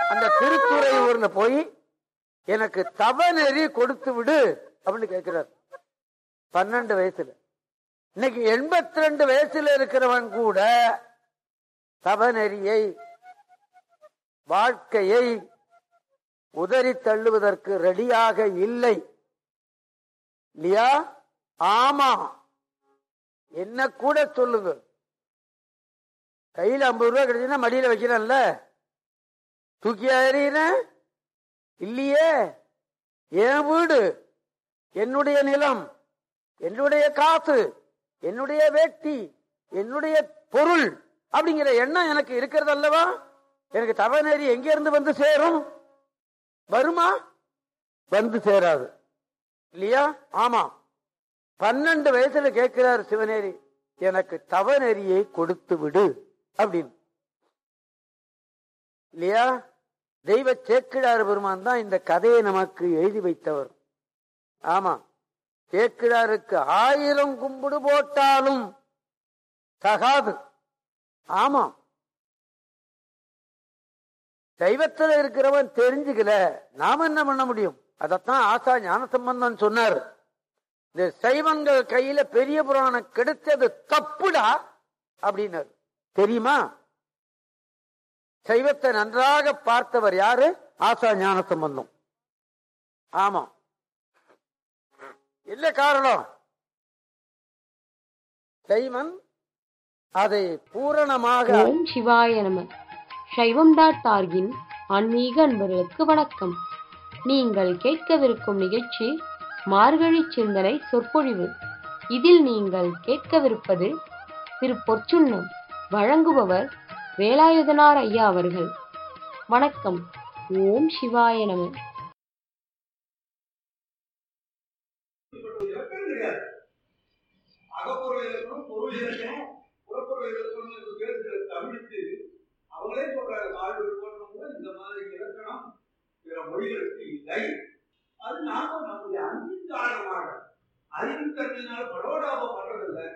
அந்த திருத்துறையூர்ல போய் எனக்கு தவநெறி கொடுத்து விடு அப்படின்னு கேட்கிறார் பன்னெண்டு வயசுல இன்னைக்கு எண்பத்தி ரெண்டு வயசுல இருக்கிறவன் கூட தவநெறியை வாழ்க்கையை உதறி தள்ளுவதற்கு ரெடியாக இல்லை இல்லையா ஆமா என்ன கூட சொல்லுங்க கையில ஐம்பது ரூபாய் கிடைச்சுன்னா மடியில வைக்கிறேன்ல தூக்கி எறியின இல்லையே என் வீடு என்னுடைய நிலம் என்னுடைய காசு என்னுடைய வேட்டி என்னுடைய பொருள் அப்படிங்கிற எண்ணம் எனக்கு இருக்கிறது அல்லவா எனக்கு தவநேரி எங்க இருந்து வந்து சேரும் வருமா வந்து சேராது இல்லையா ஆமா பன்னெண்டு வயசுல கேட்கிறார் சிவநேரி எனக்கு தவநெறியை கொடுத்து விடு அப்படின்னு இல்லையா தெய்வ சேக்கிழார் பெருமான் தான் இந்த கதையை நமக்கு எழுதி வைத்தவர் ஆமா சேக்கிழாருக்கு ஆயிரம் கும்பிடு போட்டாலும் தகாது ஆமா தெய்வத்துல இருக்கிறவன் தெரிஞ்சுக்கல நாம என்ன பண்ண முடியும் அதத்தான் ஆசா ஞான சம்பந்தம் சொன்னார் இந்த சைவங்கள் கையில பெரிய புராணம் கிடைச்சது தப்புடா அப்படின்னாரு தெரியுமா சைவத்தை நன்றாக பார்த்தவர் யாரு ஆசா ஞான சம்பந்தம் ஆமா என்ன காரணம் சைவன் அதை பூரணமாக ஓம் சிவாய நம சைவம் டாட் ஆர்கின் ஆன்மீக அன்பர்களுக்கு வணக்கம் நீங்கள் கேட்கவிருக்கும் நிகழ்ச்சி மார்கழி சிந்தனை சொற்பொழிவு இதில் நீங்கள் கேட்கவிருப்பது திரு பொற்சுன்னம் வழங்குபவர் வேலாயுதனார் ஐயா அவர்கள் வணக்கம் ஓம் சிவாய நம இலக்கணம் கிடையாது அகப்பொருள் இலக்கணம் பொருள் இலக்கணம் புறப்பொருள் இலக்கணம் என்று பேசுகிற தமிழுக்கு அவங்களே சொல்றாங்க காடு இருக்கணும் இந்த மாதிரி இலக்கணம் பிற மொழிகளுக்கு இல்லை அது நாம நம்முடைய அன்பின் காரணமாக அறிவின் தன்மையினால் படோடாபம் பண்றதில்லை